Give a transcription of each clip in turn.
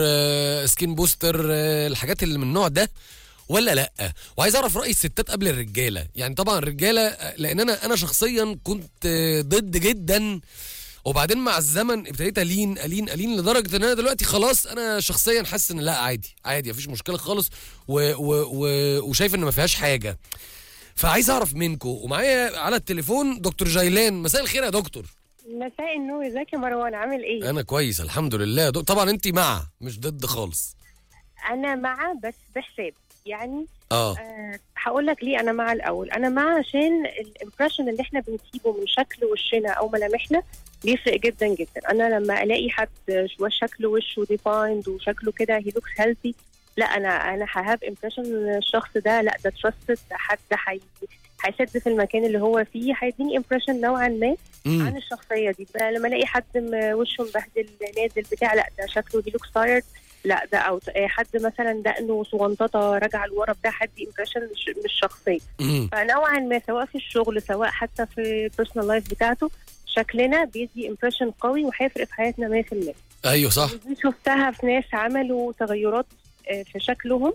آه، سكين بوستر آه، الحاجات اللي من النوع ده ولا لا وعايز اعرف راي الستات قبل الرجاله يعني طبعا الرجاله آه، لان انا انا شخصيا كنت آه، ضد جدا وبعدين مع الزمن ابتديت الين الين الين لدرجه ان انا دلوقتي خلاص انا شخصيا حاسس ان لا عادي عادي مفيش مشكله خالص و و و وشايف ان ما فيهاش حاجه فعايز اعرف منكم ومعايا على التليفون دكتور جيلان مساء الخير يا دكتور مساء النور ازيك يا مروان عامل ايه؟ انا كويس الحمد لله دك- طبعا انت مع مش ضد خالص انا مع بس بحساب يعني اه أه هقول لك ليه انا مع الاول انا مع عشان الامبريشن اللي احنا بنسيبه من شكل وشنا او ملامحنا بيفرق جدا جدا انا لما الاقي حد شو- شكله وشه ديفايند وشكله كده هي لوكس هيلثي لا انا انا ههاف امبريشن الشخص ده لا ده تراستد حد حي هيسد في المكان اللي هو فيه هيديني امبريشن نوعا ما مم. عن الشخصيه دي بقى لما الاقي حد م- وشه مبهدل نازل بتاع لا ده شكله هي لوكس تايرد لا ده اوت آه، حد مثلا دقنه صغنططه راجعه لورا بتاع حد امبريشن مش مش شخصيه مم. فنوعا ما سواء في الشغل سواء حتى في البيرسونال لايف بتاعته شكلنا بيدي امبريشن قوي وهيفرق في حياتنا 100% ايوه صح ودي شفتها في ناس عملوا تغيرات آه، في شكلهم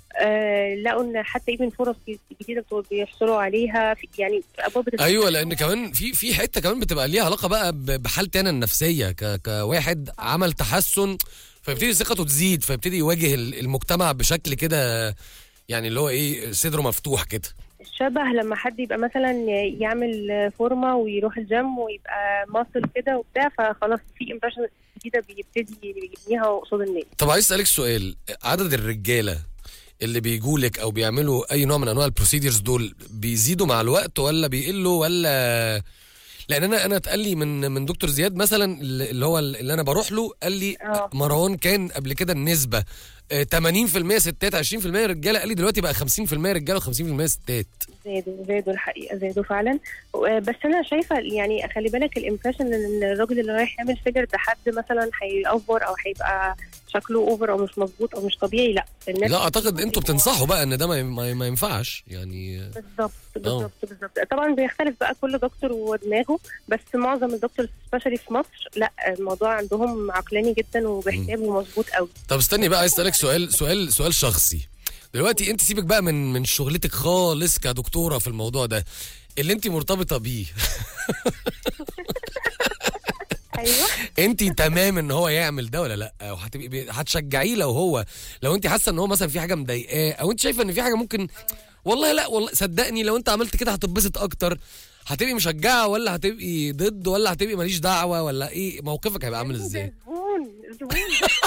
آه، لقوا ان حتى ايفن فرص جديده بتوع- بيحصلوا عليها في يعني في ابواب التسويق. ايوه لان كمان في في حته كمان بتبقى ليها علاقه بقى ب- بحالتي انا النفسيه ك كواحد عمل تحسن فيبتدي ثقته تزيد فيبتدي يواجه ال- المجتمع بشكل كده يعني اللي هو ايه صدره مفتوح كده شبه لما حد يبقى مثلا يعمل فورمه ويروح الجيم ويبقى ماسل كده وبتاع فخلاص في امبريشن جديده بيبتدي يبنيها قصاد الناس طب عايز اسالك سؤال عدد الرجاله اللي بيجوا لك او بيعملوا اي نوع من انواع البروسيدرز دول بيزيدوا مع الوقت ولا بيقلوا ولا لان انا انا اتقال لي من من دكتور زياد مثلا اللي هو اللي انا بروح له قال لي اه. مروان كان قبل كده النسبه آه، 80% ستات 20% رجاله قال لي دلوقتي بقى 50% رجاله و50% ستات زادوا زادوا الحقيقه زادوا فعلا و- بس انا شايفه يعني خلي بالك الامبريشن ان الراجل اللي رايح يعمل فيلر ده حد مثلا هيأفور او هيبقى شكله اوفر او مش مظبوط او مش طبيعي لا الناس لا اعتقد انتوا بتنصحوا بقى ان ده ما, ما, ما ينفعش يعني بالظبط بالظبط بالظبط طبعا بيختلف بقى كل دكتور ودماغه بس معظم الدكتور سبيشالي في مصر لا الموضوع عندهم عقلاني جدا وبحساب ومظبوط قوي طب استني بقى عايز اسالك سؤال سؤال سؤال شخصي دلوقتي انت سيبك بقى من من شغلتك خالص كدكتوره في الموضوع ده اللي انت مرتبطه بيه ايوه انت تمام ان هو يعمل ده ولا لا وهتبقي بي- هتشجعيه لو هو لو انت حاسه ان هو مثلا في حاجه مضايقاه او انت شايفه ان في حاجه ممكن والله لا والله صدقني لو انت عملت كده هتتبسط اكتر هتبقي مشجعه ولا هتبقي ضد ولا هتبقي ماليش دعوه ولا ايه موقفك هيبقى عامل ازاي زبون زبون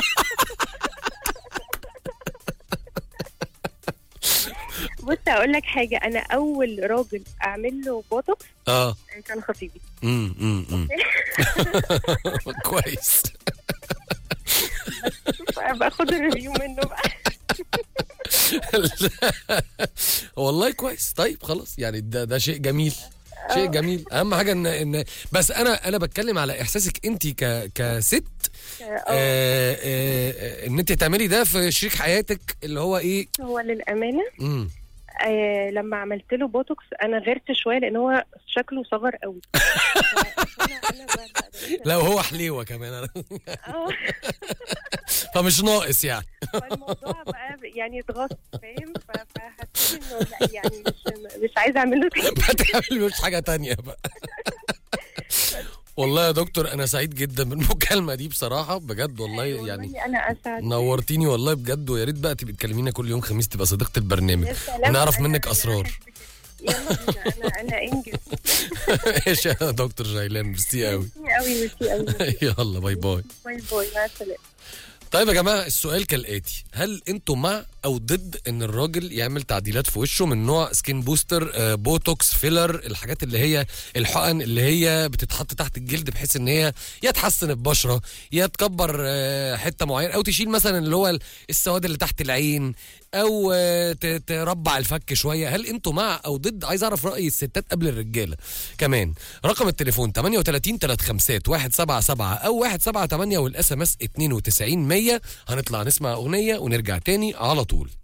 بص اقول لك حاجه انا اول راجل اعمل له بوتوكس اه كان خطيبي امم امم أمم. كويس باخد الريفيو منه بقى والله كويس طيب خلاص يعني ده ده شيء جميل شيء جميل اهم حاجه ان ان بس انا انا بتكلم على احساسك انت ك كست اه آه آه ان انت تعملي ده في شريك حياتك اللي هو ايه هو للامانه مم. آه لما عملت له بوتوكس انا غيرت شويه لان هو شكله صغر قوي فأنا- أنا ب- ب- لو هو حليوه كمان اه فمش ناقص يعني فالموضوع بقى يعني اتغص فاهم ف- فحسيت انه لا يعني مش مش عايزه اعمل له تاني ما تعملوش حاجه تانية بقى والله يا دكتور انا سعيد جدا بالمكالمه دي بصراحه بجد والله يعني والله انا اسعد نورتيني والله بجد ويا ريت بقى تبقي تكلمينا كل يوم خميس تبقى صديقه البرنامج يا سلام، ونعرف أنا- منك أنا اسرار أحب كده. يلا بينا انا انا انجز ايش يا دكتور جيلان ميرسي قوي ميرسي قوي ميرسي قوي يلا باي باي باي باي مع السلامه طيب يا جماعه السؤال كالاتي هل انتوا مع او ضد ان الراجل يعمل تعديلات في وشه من نوع سكين بوستر آه، بوتوكس فيلر الحاجات اللي هي الحقن اللي هي بتتحط تحت الجلد بحيث ان هي يا تحسن البشره يا تكبر آه، حته معينه او تشيل مثلا اللي هو السواد اللي تحت العين او آه، ت- تربع الفك شويه هل انتوا مع او ضد عايز اعرف راي الستات قبل الرجاله كمان رقم التليفون 38 35 177 او 178 والاس ام اس 92 100 هنطلع نسمع اغنيه ونرجع تاني على طول